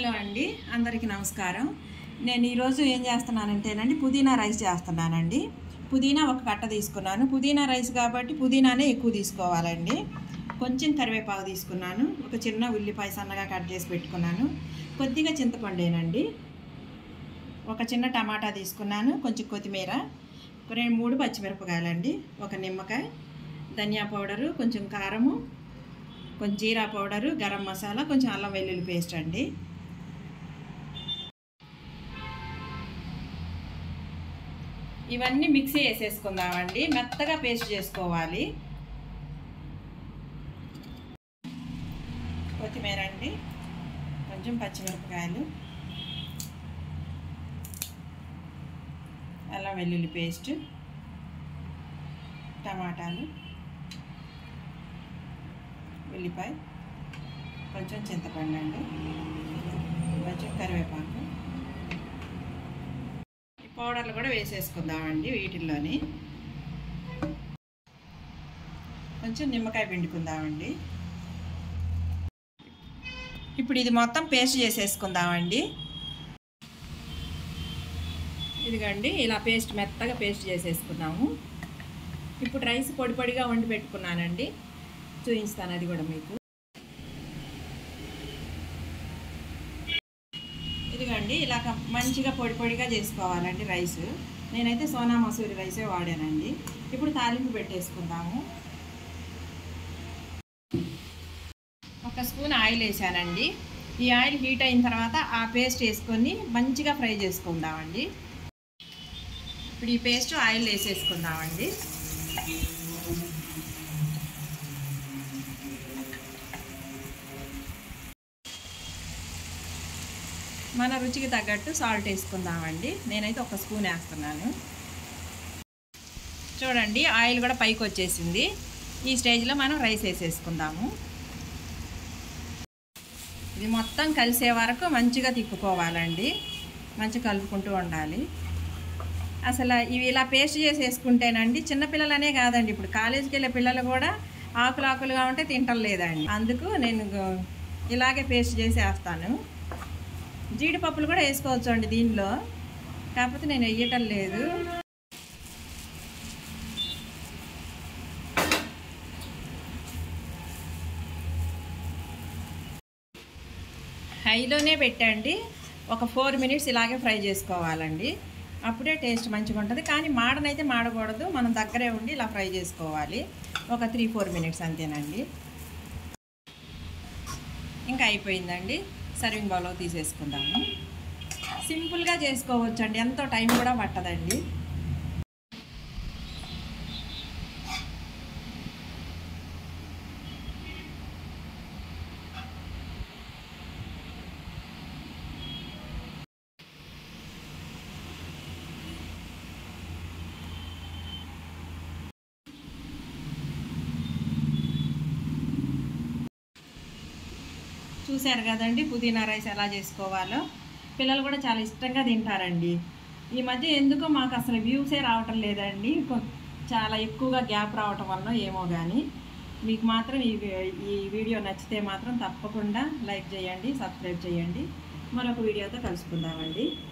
hello అండి అందరికీ నమస్కారం నేను ఈరోజు ఏం చేస్తున్నానంటేనండి పుదీనా రైస్ చేస్తున్నానండి పుదీనా ఒక కట్ట తీసుకున్నాను పుదీనా రైస్ కాబట్టి పుదీనానే ఎక్కువ తీసుకోవాలండి కొంచెం కరివేపాకు తీసుకున్నాను ఒక చిన్న ఉల్లిపాయ సన్నగా కట్ చేసి పెట్టుకున్నాను కొద్దిగా చింతపండేనండి ఒక చిన్న టమాటా తీసుకున్నాను కొంచెం కొత్తిమీర ఒక రెండు మూడు పచ్చిమిరపకాయలండి ఒక నిమ్మకాయ ధనియా పౌడరు కొంచెం కారము కొంచెం జీరా పౌడరు గరం మసాలా కొంచెం అల్లం వెల్లుల్లి పేస్ట్ అండి ఇవన్నీ మిక్సీ వేసేసుకుందామండి మెత్తగా పేస్ట్ చేసుకోవాలి కొత్తిమీర అండి కొంచెం పచ్చిమిరపకాయలు అల్లం వెల్లుల్లి పేస్ట్ టమాటాలు ఉల్లిపాయ కొంచెం చింతపండు అండి కొంచెం కరివేపాకు ఈ పౌడర్లు కూడా వేసేసుకుందామండి వీటిల్లోని కొంచెం నిమ్మకాయ పిండుకుందామండి ఇప్పుడు ఇది మొత్తం పేస్ట్ చేసేసుకుందామండి ఇదిగండి ఇలా పేస్ట్ మెత్తగా పేస్ట్ చేసేసుకున్నాము ఇప్పుడు రైస్ పొడి పొడిగా వండి పెట్టుకున్నానండి చూపిస్తాను అది కూడా మీకు ఇదిగండి ఇలా మంచిగా పొడి పొడిగా చేసుకోవాలండి రైస్ నేనైతే సోనా మసూరి రైసే వాడానండి ఇప్పుడు తాలింపు పెట్టేసుకుందాము ఒక స్పూన్ ఆయిల్ వేసానండి ఈ ఆయిల్ హీట్ అయిన తర్వాత ఆ పేస్ట్ వేసుకొని మంచిగా ఫ్రై చేసుకుందామండి ఇప్పుడు ఈ పేస్ట్ ఆయిల్ వేసేసుకుందామండి మన రుచికి తగ్గట్టు సాల్ట్ వేసుకుందామండి నేనైతే ఒక స్పూన్ వేస్తున్నాను చూడండి ఆయిల్ కూడా పైకి వచ్చేసింది ఈ స్టేజ్లో మనం రైస్ వేసేసుకుందాము ఇది మొత్తం కలిసే వరకు మంచిగా తిప్పుకోవాలండి మంచిగా కలుపుకుంటూ ఉండాలి అసలు ఇవి ఇలా పేస్ట్ చేసి వేసుకుంటేనండి చిన్నపిల్లలనే కాదండి ఇప్పుడు కాలేజీకి వెళ్ళే పిల్లలు కూడా ఆకులు ఆకులుగా ఉంటే తింటలేదండి అందుకు నేను ఇలాగే పేస్ట్ చేసి వేస్తాను జీడిపప్పులు కూడా వేసుకోవచ్చు అండి దీనిలో కాకపోతే నేను వేయటం లేదు హైలోనే పెట్టండి ఒక ఫోర్ మినిట్స్ ఇలాగే ఫ్రై చేసుకోవాలండి అప్పుడే టేస్ట్ మంచిగా ఉంటుంది కానీ మాడనైతే మాడకూడదు మనం దగ్గరే ఉండి ఇలా ఫ్రై చేసుకోవాలి ఒక త్రీ ఫోర్ మినిట్స్ అంతేనండి ఇంకా అయిపోయిందండి సర్వింగ్ బౌల్లో తీసేసుకుందాము సింపుల్గా చేసుకోవచ్చు అండి ఎంతో టైం కూడా పట్టదండి చూశారు కదండి పుదీనా రైస్ ఎలా చేసుకోవాలో పిల్లలు కూడా చాలా ఇష్టంగా తింటారండి ఈ మధ్య ఎందుకో మాకు అసలు వ్యూసే రావటం లేదండి చాలా ఎక్కువగా గ్యాప్ రావటం వల్ల ఏమో కానీ మీకు మాత్రం ఈ ఈ వీడియో నచ్చితే మాత్రం తప్పకుండా లైక్ చేయండి సబ్స్క్రైబ్ చేయండి మరొక వీడియోతో కలుసుకుందామండి